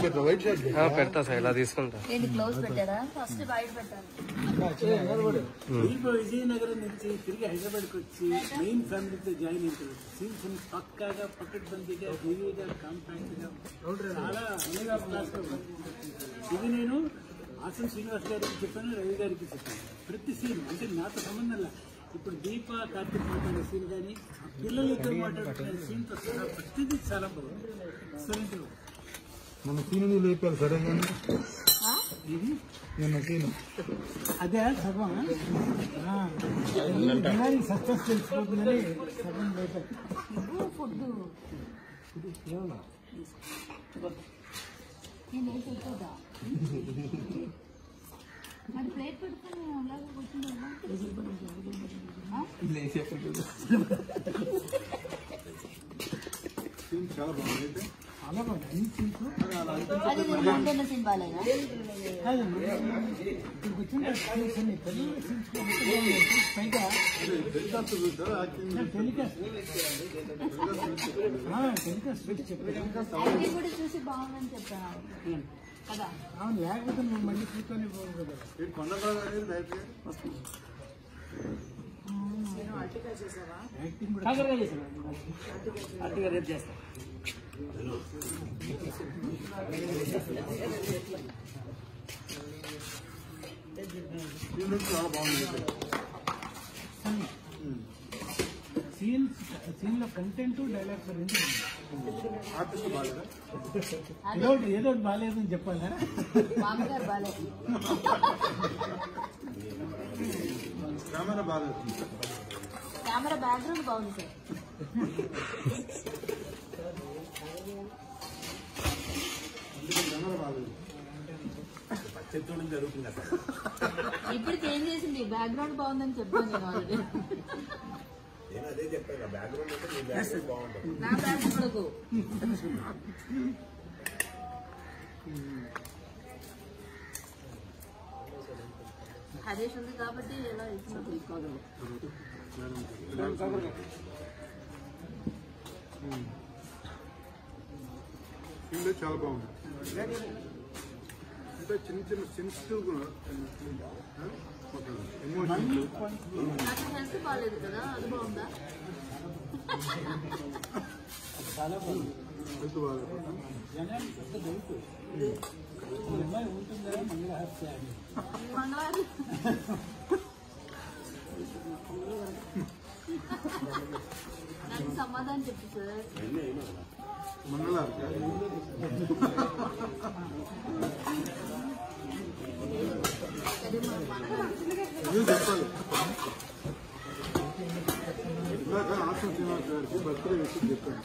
పెడతా white shirt ఆ, పెడతా సార్ ఇలా తీసుకుంటా ఏంటి క్లోజ్ పెట్టాడా ఫస్ట్ బయట పెట్టాలి దీంట్లో విజయనగరం నుంచి తిరిగి హైదరాబాద్కి వచ్చి మెయిన్ ఫ్యామిలీతో జాయిన్ అయిపోయారు సీన్స్ ని పక్కాగా పకడ్బందీగా హెవీగా కాంపాక్ట్ గా చాలా అనేక క్లాస్ లో ఉంది. ఇది నేను ఆసం శ్రీనివాస్ గారికి చెప్పాను రవి గారికి చెప్పాను ప్రతి సీన్ అంటే నాతో సంబంధం లే. ఇప్పుడు దీప కార్తీక్ మాట్లాడే సీన్ కానీ పిల్లలతో మాట్లాడుతున్న సీన్తో సహా ప్రతిదీ చాలా బాగుంది ఎక్సలెంట్ మన సీను లేపారు సరే కానీ ఇది నిన్న సీను అదే సగం సక్సెస్ తెలిసిపోతుందని సగం లేపారు ఫుడ్ నేను ఏం చెప్తుందా మరి ప్లేట్ పెట్టుకుని అలాగే కూర్చుంటా సీన్ చాలా బాగుంది అయితే చాలా బాగుంది అన్ని సీన్స్ అది రెండు సీన్ బాగాలేదా కాదండి ఇక్కడికి వచ్చిన సీన్స్ అన్ని తెలుగు సీన్స్ పైగా టెలికాస్ట్ చూసారా యాక్టింగ్ టెలికాస్ట్ టెలికాస్ట్ చూసి చెప్పారు యాక్టింగ్ కూడా చూసి బాగుందని చెప్పాను కదా అవును లేకపోతే నువ్వు మళ్ళీ కూర్చొని పోవు కదా ఏంటి కొండబాబు అనేది డైరెక్ట్ వస్తుంది యాక్టింగ్ కూడా రేపు చేస్తా సీన్ నుంచి చాలా బాగుంది అయితే. సీన్స్ సీన్ లో కంటెంట్ డైలాగ్స్ రెండు ఆర్టిస్ట్ బాగా ఏదో ఒకటి ఏదో ఒకటి బాగాలేదని చెప్పాలా మామగారు బాగాలేదు కెమెరా బాగా కెమెరా బ్యాక్గ్రౌండ్ బాగుంది సార్ కెమెరా బాగా ఇప్పటికి ఏం చేసింది బ్యాక్గ్రౌండ్ బాగుందని చెప్పాను నేను ఆల్రెడీ నా బ్యాక్గ్రౌండ్ హరీష్ ఉంది కాబట్టి ఎలా ఇచ్చినప్పుడు సీన్ చాలా బాగుంది అంటే చిన్న చిన్న సెన్సిటివ్ ఎమోషన్ నాకు హెల్త్ బాగాలేదు కదా అది బాగుందా హెల్త్ బాగా జనాలు పెద్ద దొరుకు ఈ అమ్మాయి ఉంటుందా మంగళహాస్య అని మంగళవారం నాకు సమాధానం చెప్పు సార్ మంగళవారం అది మా మంగళవారం. నువ్వు చెప్పాలి ఇందాక ఆసం శ్రీనివాస్ గారికి బర్త్డే విషయం చెప్పాను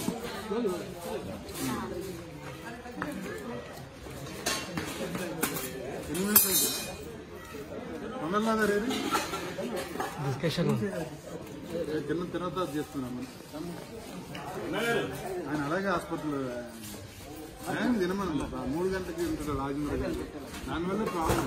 ఎన్ని మినిట్స్ అయింది మంగళనాథ్ గారు ఏది డిస్కషన్ తిన్న తర్వాత చేస్తున్నాం ఆయన అలాగే హాస్పిటల్ ఆయన తినమని మూడు గంటలకి ఉంటాడు రాజమండ్రి గారు దానివల్ల ప్రాబ్లం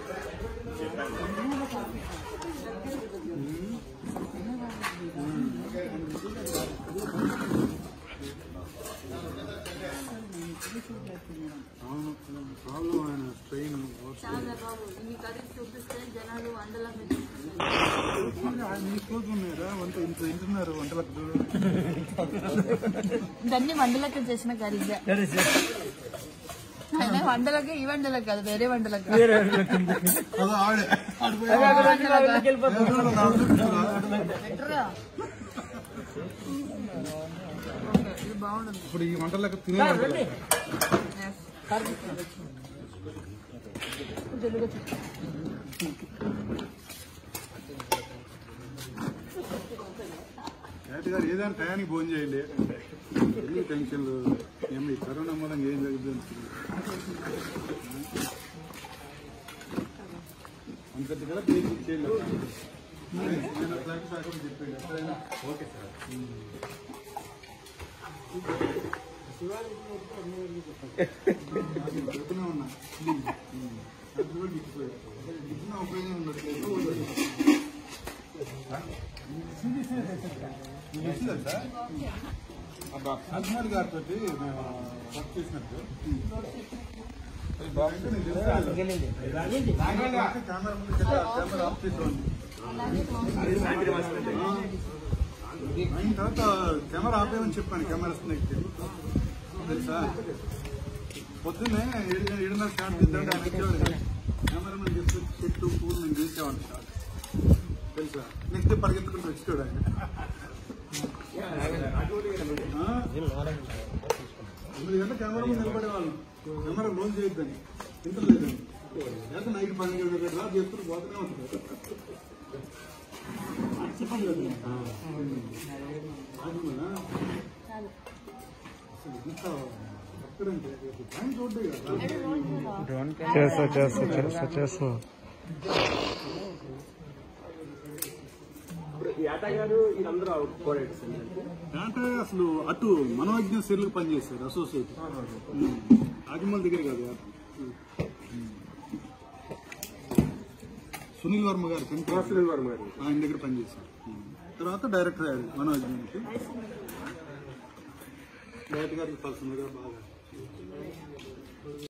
అవును ప్రాబ్లం ఆయన స్ట్రెయిన్ చాలా బాబు మీ కర్రీ చూపిస్తే జనాలు వందల మంది మీ క్లోజ్ ఉన్నారా వంట ఇంత తింటున్నారు వంటలకు చూడు దాన్ని వంటలకి చేసిన కర్రీగా అయినా వంటలకి ఈ వంటలకు కాదు వేరే వంటలకు అదో ఆవిడే బెటర్గా ఇది బాగుంటుంది ఇప్పుడు ఈ వంటలకు తినే వంటలు తెలుగు డైరెక్ట్ గారు ఏదైనా టయానికి భోజనం చేయండి ఎన్ని టెన్షన్లు ఏమి ఈ కరోనా మూలంగా ఏం జరుగుతుంది అంతటి కదా బేసిక్ చేయాలి నేను ఫ్లైట్ సాగం చెప్పాడు ఎప్పుడైనా ఓకే సార్ చెప్తూనే ఉన్నా అది కూడా దిక్కుపోయాడు దిక్కున ఉపయోగం ఉండట్లేదు తెలిసిందా సార్ అజ్మల్ గారితో మేము వర్క్ చేసినట్టు ఈ బాక్స్ నీకు తెలుసా? కెమెరా ముందు కెమెరా కెమెరా ఆఫ్ చేసేవాడిని. అయిన తర్వాత కెమెరా ఆపేయమని చెప్పాను కెమెరా స్నేక్ తెలుసా పొద్దున్నే ఏడు ఏడున్నర స్టార్ట్ చేద్దాం ఆయన వచ్చేవాడు కదా. కెమెరా మీద చెప్పి చెట్టు పూలు నేను చేసేవాడిని స్టార్ట్ తెలుసా నెక్స్ట్ డే పరిగెత్తుకుంటూ వచ్చాడు ఆయన ఆ? ఎనిమిది గంటల కెమెరా ముందు నిలబడేవాళ్ళం కెమెరా లోన్ చేయొద్దని ఇంత లేదండి లేకపోతే నైట్ పన్నెండు గంటల రాత్రి చేస్తున్నారు పోతూనే ఉంటారు ఆదిమూలా? అసలు ఇంత ఎక్కడంటే టైం చూడ్డే కదా చేస్తా చేస్తా చేస్తా చేస్తా దాంట్లో అసలు అటు మనోజ్ఞ సెల్లు పనిచేశారు అసోసియేట్ ఆదిమల్ దగ్గర కాదు యాట. సునీల్ వర్మ గారు సునీల్ వర్మ గారు ఆయన దగ్గర పనిచేశారు తర్వాత డైరెక్టర్ అయ్యారు మనోజ్ఞకి డైరెక్టర్ గారికి పర్సనల్ గా బాగా